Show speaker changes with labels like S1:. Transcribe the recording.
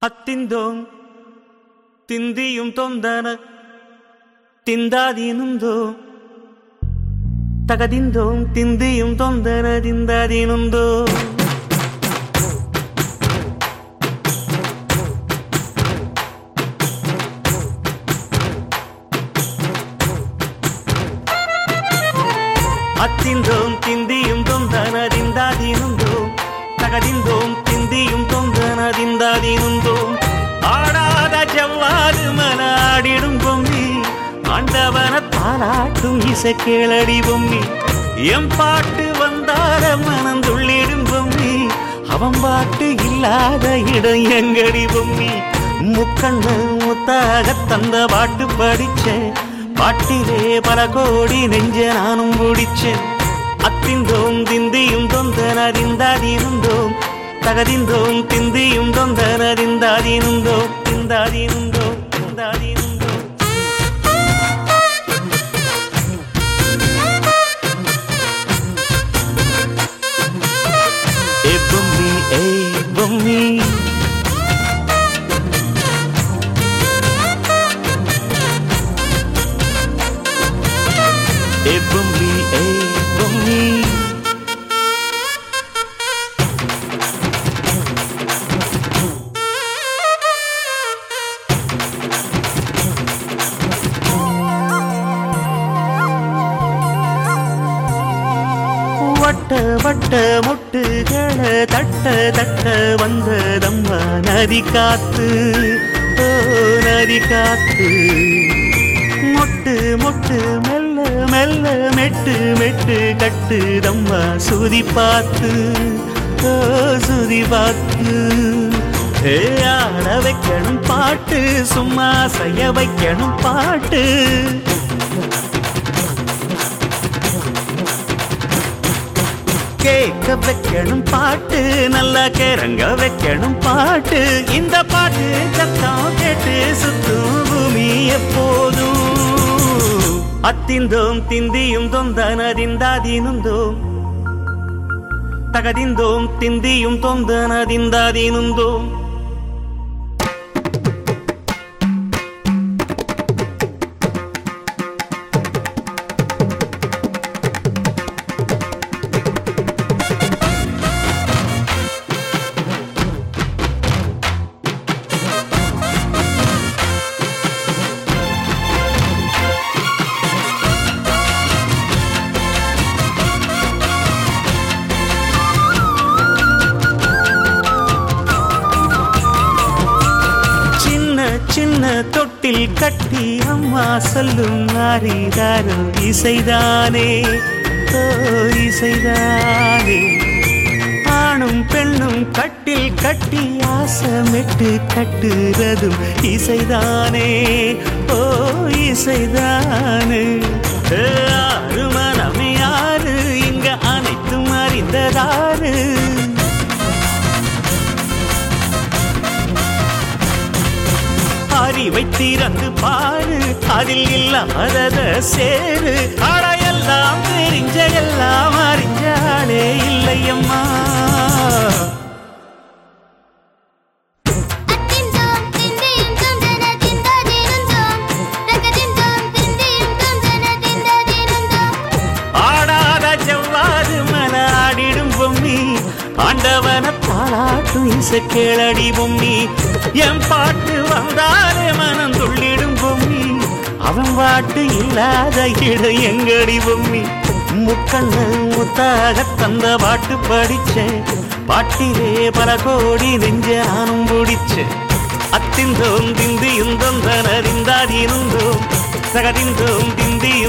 S1: അത്തിന്തോം തിന്തിയും തൊന്തന തിന്താതീനുന്തോ തകതിന്തോം തിന്തിയും തൊന്തന തിന്താതീനുന്തോ അത്തിന്തോം തിന്തിയും തൊന്തന തിന്താതീനുന്തോ തകതിന്തോം തിന്തിയും തൊന്തന തിന്താതീനുന്തോ ஆடாத ஜவ்வாது மனாடிடும் பொம்மி ஆண்டவன தாலாட்டும் இசை கேளடி பொம்மி எம் பாட்டு வந்தார மனம் துள்ளிடும் பொம்மி அவன் பாட்டு இல்லாத இடம் எங்கடி பொம்மி முக்கண்ணு முத்தாக தந்த பாட்டு படிச்சேன் பாட்டிலே பல கோடி நெஞ்ச நானும் பிடிச்சேன் அத்திந்தோம் திந்தியும் தொந்தனறிந்தாதிருந்தோம் തകതിന്തോം തിന്തിയും തൊന്തനതിന്താതീനുന്തോ തിന്താതീനുന്തോ തിന്താതീനുന്തോ ഏ ബൊമ്മി ഏ ബൊമ്മി ഏ ബൊമ്മി ഏ ബൊമ്മി வட்ட வட்ட முட்டுகள தட்ட தட்ட வந்ததம்மா நதி காத்து ஓ நதி காத்து மொட்டு மொட்டு மெல்ல மெல்ல மெட்டு மெட்டு கட்டுதம்மா சுதி பார்த்து ஓ சுதி பார்த்து ஏ, ஆட வைக்கணும் பாட்டு சும்மா செய்ய வைக்கணும் பாட்டு கேட்க வைக்கணும் பாட்டு நல்லா கிறங்க வைக்கணும் பாட்டு இந்த பாட்டு சத்தம் கேட்டு சுத்தும் பூமி எப்போதும் அத்திந்தோம் திந்தியும் தொந்தனதிந்தாதீனுந்தோம் தகதிந்தோம் திந்தியும் தொந்தனதிந்தாதீனுந்தோம் சின்ன சின்ன தொட்டில் கட்டி அம்மா சொல்லும் ஆரிதாரோ இசைதானே ஓ இசைதானே ஆணும் பெண்ணும் கட்டில் கட்டி ஆசமிட்டு கட்டுறதும் இசைதானே ஓ இசைதானே ஏ, ஆறு மனம் யாரு இங்க அனைத்தும் அறிந்ததாரு அறிவை திறந்து பாரு அதில் இல்லாதத சேரு அடையெல்லாம் தெரிஞ்ச எல்லாம் அறிஞ்சாலே இல்லையம்மா
S2: அத்திந்தோம் திந்தியும் தொந்தன திந்தாதிருந்தோம் தகதிந்தோம் திந்தியும் தொந்தன திந்தாதிருந்தோம்
S1: ஆடாத செவ்வாது மலாடிடும் பொம்மி ஆண்டவன பாலாட்டும் இசை கேளடி பொம்மி என் பாட்டு வந்தாலே மனம் துள்ளிடும் பொம்மி அவன் பாட்டு இல்லாத இடம் எங்கடி பொம்மி முக்கண்ணு முத்தாக தந்த பாட்டு படிச்சேன் பாட்டிலே பல கோடி நெஞ்ச நானும் பிடிச்சேன் அத்திந்தோம் திந்தியும் தொந்தனறிந்தாதிருந்தோம் சகதிந்தோம் திந்தியும்